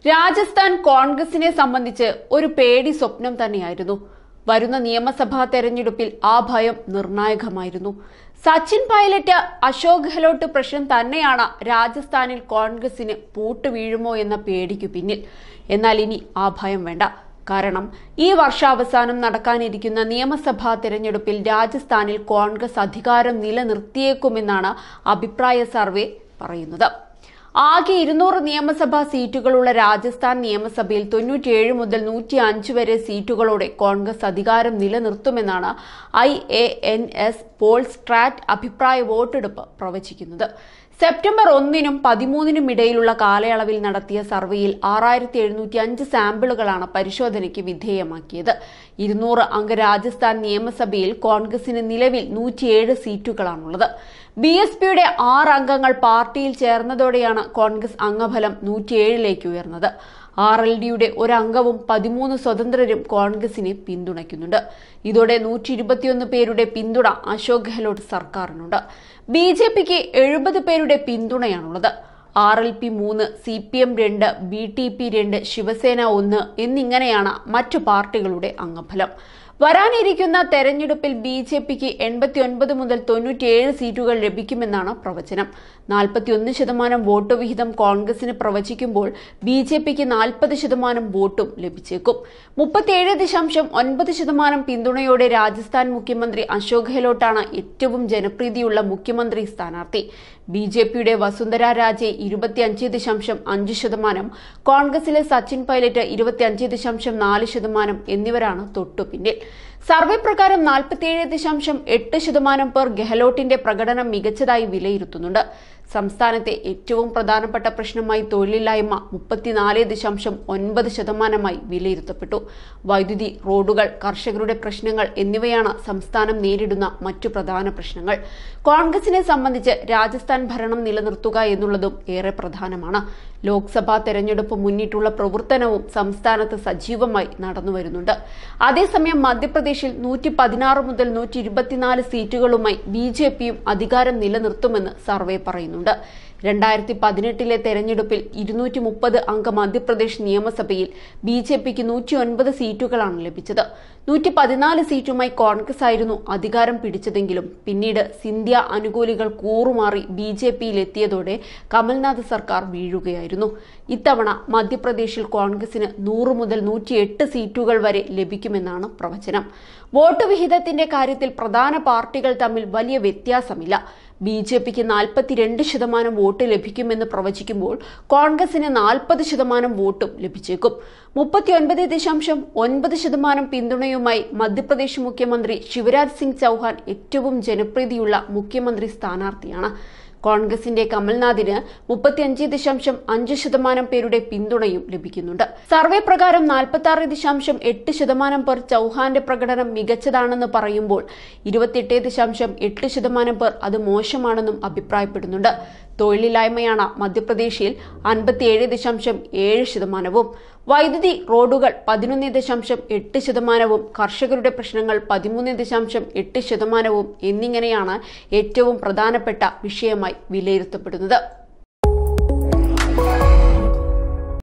രാജസ്ഥാൻ കോൺഗ്രസിനെ സംബന്ധിച്ച് ഒരു പേടി സ്വപ്നം തന്നെയായിരുന്നു വരുന്ന നിയമസഭാ തെരഞ്ഞെടുപ്പിൽ ആ ഭയം നിർണായകമായിരുന്നു സച്ചിൻ പൈലറ്റ് അശോക് ഗെഹ്ലോട്ട് പ്രശ്നം തന്നെയാണ് രാജസ്ഥാനിൽ കോൺഗ്രസിന് പൂട്ട് വീഴുമോ എന്ന പേടിക്കു പിന്നിൽ എന്നാൽ ഇനി ആ ഭയം വേണ്ട കാരണം ഈ വർഷാവസാനം നടക്കാനിരിക്കുന്ന നിയമസഭാ തെരഞ്ഞെടുപ്പിൽ രാജസ്ഥാനിൽ കോൺഗ്രസ് അധികാരം നിലനിർത്തിയേക്കുമെന്നാണ് അഭിപ്രായ സർവേ പറയുന്നത് ആകെ ഇരുന്നൂറ് നിയമസഭാ സീറ്റുകളുള്ള രാജസ്ഥാൻ നിയമസഭയിൽ തൊണ്ണൂറ്റിയേഴ് മുതൽ നൂറ്റി അഞ്ച് വരെ സീറ്റുകളോടെ കോൺഗ്രസ് അധികാരം നിലനിർത്തുമെന്നാണ് I A N S Polstrat അഭിപ്രായ വോട്ടെടുപ്പ് പ്രവചിക്കുന്നത് സെപ്റ്റംബർ ഒന്നിനും പതിമൂന്നിനും ഇടയിലുള്ള കാലയളവിൽ നടത്തിയ സർവേയിൽ ആറായിരത്തി എഴുന്നൂറ്റി അഞ്ച് സാമ്പിളുകളാണ് പരിശോധനയ്ക്ക് വിധേയമാക്കിയത് ഇരുന്നൂറ് അംഗ രാജസ്ഥാൻ നിയമസഭയിൽ കോൺഗ്രസിന് നിലവിൽ നൂറ്റിയേഴ് സീറ്റുകളാണുള്ളത് ബി എസ് പിയുടെ ആറ് അംഗങ്ങൾ പാർട്ടിയിൽ ചേർന്നതോടെയാണ് കോൺഗ്രസ് അംഗബലം നൂറ്റിയേഴിലേക്ക് ഉയർന്നത് ആർ എൽ ഡിയുടെ ഒരംഗവും പതിമൂന്ന് സ്വതന്ത്രരും കോൺഗ്രസിനെ പിന്തുണയ്ക്കുന്നുണ്ട് ഇതോടെ നൂറ്റി ഇരുപത്തിയൊന്ന് പേരുടെ പിന്തുണ അശോക് ഗെഹ്ലോട്ട് സർക്കാരിനുണ്ട് ബി ജെ പിക്ക് എഴുപത് പേരുടെ പിന്തുണയാണുള്ളത് ആർ എൽ പി മൂന്ന് സി പി എം രണ്ട് ബി ടി പി രണ്ട് ശിവസേന ഒന്ന് എന്നിങ്ങനെയാണ് മറ്റു പാർട്ടികളുടെ അംഗഫലം വരാനിരിക്കുന്ന തെരഞ്ഞെടുപ്പിൽ ബി ജെ പിക്ക് എൺപത്തിയൊൻപത് മുതൽ തൊണ്ണൂറ്റിയേഴ് സീറ്റുകൾ ലഭിക്കുമെന്നാണ് പ്രവചനം നാൽപ്പത്തിയൊന്ന് ശതമാനം വോട്ട് വിഹിതം കോൺഗ്രസിന് പ്രവചിക്കുമ്പോൾ ബി ജെ പിക്ക് നാൽപ്പത് ശതമാനം വോട്ടും ലഭിച്ചേക്കും മുപ്പത്തിയേഴ് ദശാംശം ഒൻപത് ശതമാനം പിന്തുണയോടെ രാജസ്ഥാൻ മുഖ്യമന്ത്രി അശോക് ഗെഹ്ലോട്ടാണ് ഏറ്റവും ജനപ്രീതിയുള്ള മുഖ്യമന്ത്രി സ്ഥാനാർത്ഥി ബി ജെ പിയുടെ വസുന്ധര രാജെ ഇരുപത്തിയഞ്ച് ദശാംശം അഞ്ച് ശതമാനം കോൺഗ്രസിലെ സച്ചിൻ പൈലറ്റ് ഇരുപത്തിയഞ്ച് ദശാംശം നാല് ശതമാനം എന്നിവരാണ് തൊട്ടുപിന്നിൽ സർവേ പ്രകാരം നാൽപ്പത്തിയേഴ് ദശാംശം എട്ട് ശതമാനം പേർ ഗെഹ്ലോട്ടിന്റെ പ്രകടനം മികച്ചതായി വിലയിരുത്തുന്നുണ്ട് സംസ്ഥാനത്തെ ഏറ്റവും പ്രധാനപ്പെട്ട പ്രശ്നമായി തൊഴിലില്ലായ്മ മുപ്പത്തിനാല് ദശാംശം ഒൻപത് ശതമാനമായി വിലയിരുത്തപ്പെട്ടു വൈദ്യുതി റോഡുകൾ കർഷകരുടെ പ്രശ്നങ്ങൾ എന്നിവയാണ് സംസ്ഥാനം നേരിടുന്ന മറ്റു പ്രധാന പ്രശ്നങ്ങൾ കോൺഗ്രസിനെ സംബന്ധിച്ച് രാജസ്ഥാൻ ഭരണം നിലനിർത്തുക എന്നുള്ളതും ഏറെ പ്രധാനമാണ് ലോക്സഭാ തെരഞ്ഞെടുപ്പ് മുന്നിട്ടുള്ള പ്രവർത്തനവും സംസ്ഥാനത്ത് സജീവമായി നടന്നുവരുന്നുണ്ട് അതേസമയം മധ്യപ്രദേശിൽ നൂറ്റി പതിനാറ് മുതൽ നൂറ്റി ഇരുപത്തിനാല് സീറ്റുകളുമായി ബി ജെ പിയും അധികാരം നിലനിർത്തുമെന്ന് സർവേ പറയുന്നുണ്ട് രണ്ടായിരത്തി പതിനെട്ടിലെ തെരഞ്ഞെടുപ്പിൽ ഇരുന്നൂറ്റി മുപ്പത് അംഗ മധ്യപ്രദേശ് നിയമസഭയിൽ ബി ജെ പിക്ക് നൂറ്റി ഒൻപത് സീറ്റുകളാണ് ലഭിച്ചത് നൂറ്റി പതിനാല് സീറ്റുമായി കോൺഗ്രസ് ആയിരുന്നു അധികാരം പിടിച്ചതെങ്കിലും പിന്നീട് സിന്ധ്യ അനുകൂലികൾ കൂറുമാറി ബി ജെ പിയിലെത്തിയതോടെ കമൽനാഥ് സർക്കാർ വീഴുകയായിരുന്നു ഇത്തവണ മധ്യപ്രദേശിൽ കോൺഗ്രസിന് നൂറ് മുതൽ നൂറ്റിയെട്ട് സീറ്റുകൾ വരെ ലഭിക്കുമെന്നാണ് പ്രവചനം വോട്ട് വിഹിതത്തിന്റെ കാര്യത്തിൽ പ്രധാന പാർട്ടികൾ തമ്മിൽ വലിയ വ്യത്യാസമില്ല ബി ജെ പിക്ക് നാൽപ്പത്തിരണ്ട് ശതമാനം വോട്ട് ലഭിക്കുമെന്ന് പ്രവചിക്കുമ്പോൾ കോൺഗ്രസിന് നാൽപ്പത് ശതമാനം വോട്ടും ലഭിച്ചേക്കും മുപ്പത്തിയൊൻപത് ദശാംശം ഒൻപത് ശതമാനം പിന്തുണയുമായി മധ്യപ്രദേശ് മുഖ്യമന്ത്രി ശിവരാജ് സിംഗ് ചൌഹാൻ ഏറ്റവും ജനപ്രീതിയുള്ള മുഖ്യമന്ത്രി സ്ഥാനാർത്ഥിയാണ് കോൺഗ്രസിന്റെ കമൽനാഥിന് മുപ്പത്തിയഞ്ച് ദശാംശം അഞ്ച് ശതമാനം പേരുടെ പിന്തുണയും ലഭിക്കുന്നുണ്ട് സർവേ പ്രകാരം നാൽപ്പത്തി ആറ് ദശാംശം എട്ട് ശതമാനം പേർ ചൌഹാന്റെ പ്രകടനം മികച്ചതാണെന്ന് പറയുമ്പോൾ ഇരുപത്തിയെട്ട് ദശാംശം എട്ട് ശതമാനം പേർ അത് മോശമാണെന്നും അഭിപ്രായപ്പെടുന്നുണ്ട് തൊഴിലില്ലായ്മയാണ് മധ്യപ്രദേശിൽ അൻപത്തിയേഴ് ദശാംശം ഏഴ് ശതമാനവും വൈദ്യുതി റോഡുകൾ പതിനൊന്ന് ദശാംശം എട്ട് ശതമാനവും കർഷകരുടെ പ്രശ്നങ്ങൾ പതിമൂന്ന് ദശാംശം എട്ട് ശതമാനവും എന്നിങ്ങനെയാണ് ഏറ്റവും പ്രധാനപ്പെട്ട വിഷയമായി വിലയിരുത്തപ്പെടുന്നത്